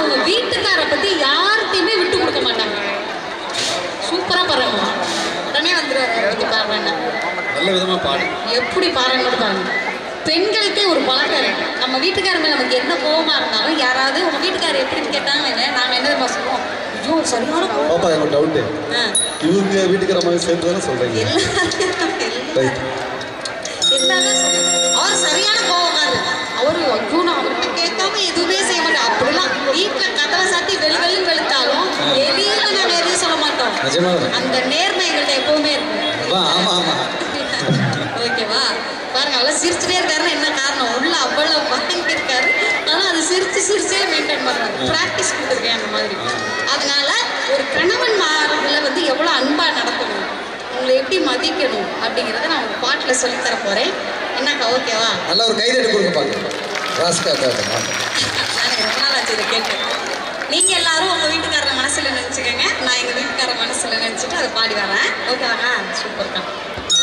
அவங்க வீட்டுக்கார பத்தி யார்கிட்டயுமே விட்டு கொடுக்க மாட்டாங்க சூப்பரா பாருங்க உடனே வந்துருவாரு பாருங்க நல்ல விதமா பாடு எப்படி பாருங்க பாருங்க பெண்களுக்கே ஒரு பழக்கம் இருக்கு நம்ம வீட்டுக்காரங்க நமக்கு என்ன கோவமா இருந்தாலும் யாராவது உங்க வீட்டுக்காரர் எப்படின்னு கேட்டாங்க நாங்க என்ன தெரியுமா சொல்லுவோம் ஐயோ சரியான கோவம் பாப்பா எனக்கு டவுட்டு ஆ. இவங்க வீட்டுக்கிற மாதிரி சேர்ந்து தானே சொல்றீங்க ரைட் எல்லாரும் சொல்லுவாங்க. அவர் சரியான கோவக்காரு அவரு ஐயோ நான் அவர்கிட்ட கேட்காம எதுவுமே செய்ய மாட்டேன் அப்படிலாம் வீட்டுல கதவை சாத்தி வெளி வெளி வெளுத்தாலும் வெளியில நாங்க எதையும் சொல்ல மாட்டோம் நிஜமா அந்த நேர்மை எங்கள்ட்ட எப்பவுமே இருக்கும் ஆமா ஆமா ஓகேவா பாருங்க அவ்வளோ சிரிச்சுட்டே இருக்காருன்னா என்ன காரணம் உள்ள அவ்வளவு வாங்கி இருக்காரு ஆனால் அது சிரிச்சு சிரிச்சே மெயின்டைன் பண்றாரு ப்ராக்டிஸ் கொடுத்துருக்கேன் அந்த மாதிரி அதனால ஒரு கணவன் மார்களை வந்து எவ்வளோ அன்பா நடத்தணும் உங்களை எப்படி மதிக்கணும் அப்படிங்கிறத நான் உங்க பாட்டில் சொல்லித் தர போறேன் என்னக்கா ஓகேவா நல்ல ஒரு கைதட்டு கொடுங்க பாக்க ராஸ்கா காக்க நான் ரொம்ப நாள் ஆச்சு இதை கேட்டு நீங்க எல்லாரும் உங்க வீட்டுக்காரர் மனசுல நினைச்சுக்கோங்க நான் எங்க வீட்டுக்கார மனசுல நினைச்சிட்டு அதை பாடி வரேன் ஓகேவாங்க சூப்பர் தான்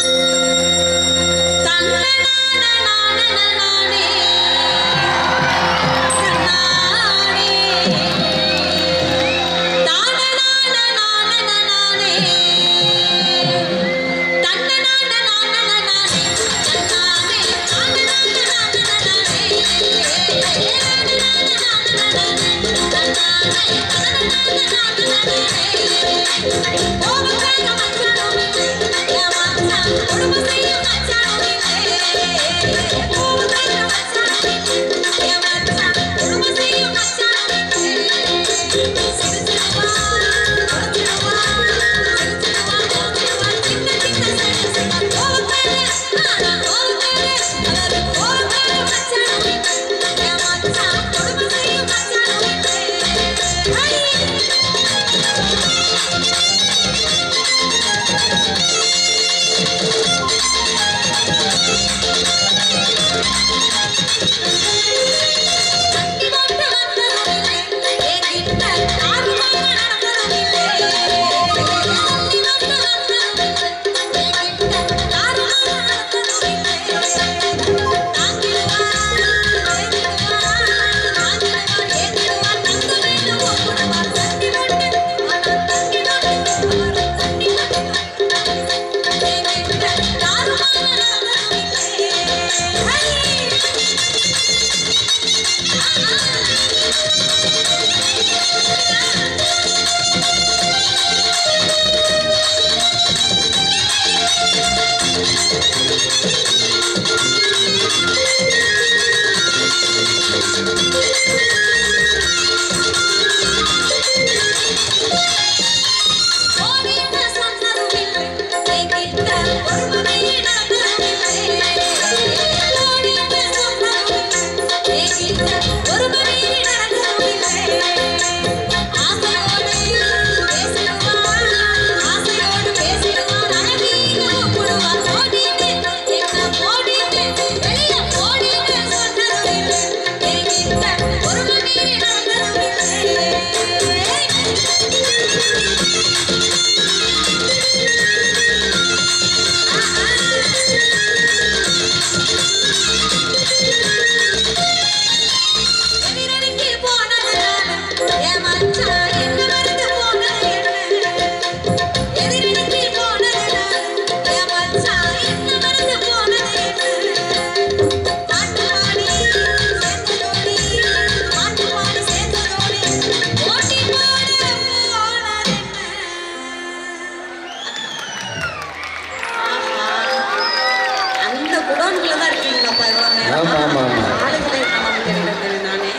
அந்த குடோன்குள்ள தான் இருக்கீங்களாப்பா இவ்வளோ நேரம் ஆமா, ஆமா, ஆமா. ஆளுங்களே காணாம தெரியல நானே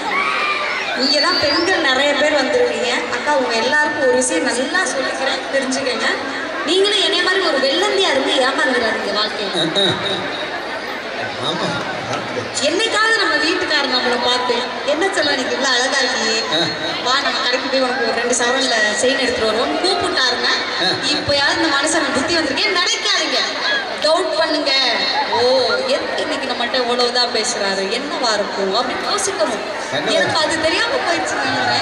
இங்கே தான் பெண்கள் நிறைய பேர் வந்துருக்கீங்க அக்கா உங்க எல்லாருக்கும் ஒரு விஷயம் நல்லா சொல்லிக்கிறேன் தெரிஞ்சுக்கங்க நீங்களும் என்னைய மாதிரி ஒரு வெள்ளந்தியா இருந்து ஏமாந்துடாதீங்க வாழ்க்கையில ஆமா என்னைக்காவது நம்ம வீட்டுக்காரர் நம்மளை பார்த்து என்ன சொல்ல நீங்க இவ்வளவு அழகா இருக்கியே வா நம்ம கடைக்கு போய் உனக்கு ஒரு ரெண்டு சவரன்ல செயின் எடுத்துட்டு வருவோம் கூப்பிட்டாருங்க இப்பயாவது இந்த மனுஷன் புத்தி வந்திருக்கேன் நினைக்காதீங்க டவுட் பண்ணுங்க ஓ எதுக்கு இன்னைக்கு நம்மகிட்ட இவ்வளவு இதா பேசுறாரு என்னவா இருக்கும் அப்படின்னு யோசிக்கணும் என்ன? எனக்கு அது தெரியாம போயிடுச்சு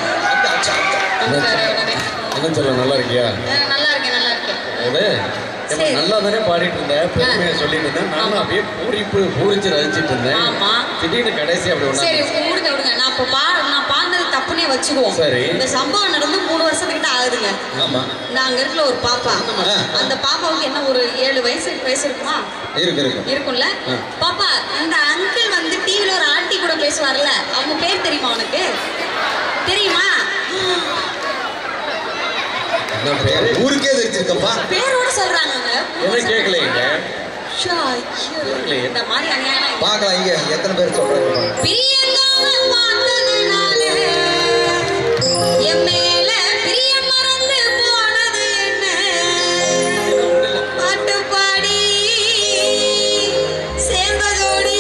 என்ன சொல்ல நல்லா இருக்கியா நல்லா இருக்கேன் நல்லா இருக்கேன் அது ஏம்மா, சரி. நல்லா தானே பாடிட்டு இருந்தேன் பெருமையை சொல்லிட்டு இருந்தேன் நானும் அப்படியே பூரிப்பு பூரிச்சு ரசிச்சிட்டு இருந்தேன் ஆமா. திடீர்னு கடைசி அப்படி சரி ஒண்ணா விடுங்க விடுங்க நான் இப்போ பா நான் பாடினது தப்புனே வச்சுக்குவோம் சரி. இந்த சம்பவம் நடந்து மூணு வருஷத்துக்கிட்ட ஆகுதுங்க ஆமா நாங்க இருக்கிற ஒரு பாப்பா ஆ. அந்த பாப்பாவுக்கு என்ன ஒரு ஏழு வயசு எட்டு வயசு இருக்குமா இருக்கு இருக்கு இருக்கும்ல ஆ. பாப்பா இந்த அங்கிள் வந்து டிவில ஒரு ஆண்டி கூட பேசுவார்ல அவங்க பேர் தெரியுமா உனக்கு தெரியுமா என்ன பேரு ஊருக்கே தெரிஞ்சிருக்கப்பா பேரோட சொல்றாங்கங்க என்ன கேட்கலைங்க ஷா, ஐயோ. கேட்கலையே. இந்த மாதிரி அநியாயம் பார்க்கலாம் இங்க எத்தனை பேர் சொல்றாங்க பாருங்க. பிரியங்காவை பார்த்ததுனால என் மேல பிரியம் மறந்து போனது என்ன பாட்டு பாடி சேர்ந்த ஜோடி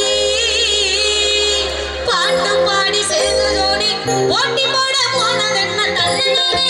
பாட்டு பாடி சேர்ந்த ஜோடி போட்டி போட போனது என்ன தள்ளுனானே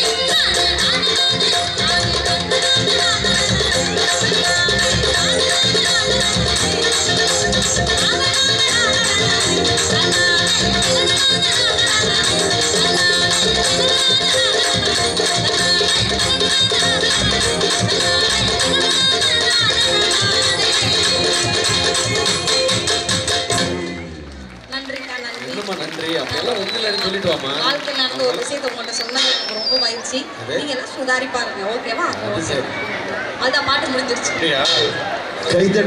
நன்றிக்கா நன்றி என்னம்மா நன்றி அப்பெல்லாம் ஒண்ணு இல்லைன்னு சொல்லிட்டு வாமா வாழ்க்கை நடந்த ஒரு விஷயத்தை உங்கள்கிட்ட சொன்னது எனக்கு ரொம்ப மகிழ்ச்சி அது? நீங்க எல்லாம் சுதாரி பாருங்க ஓகேவா அது சரி அதான் பாட்டு முடிஞ்சிருச்சு அப்படியா கைத்தட்டி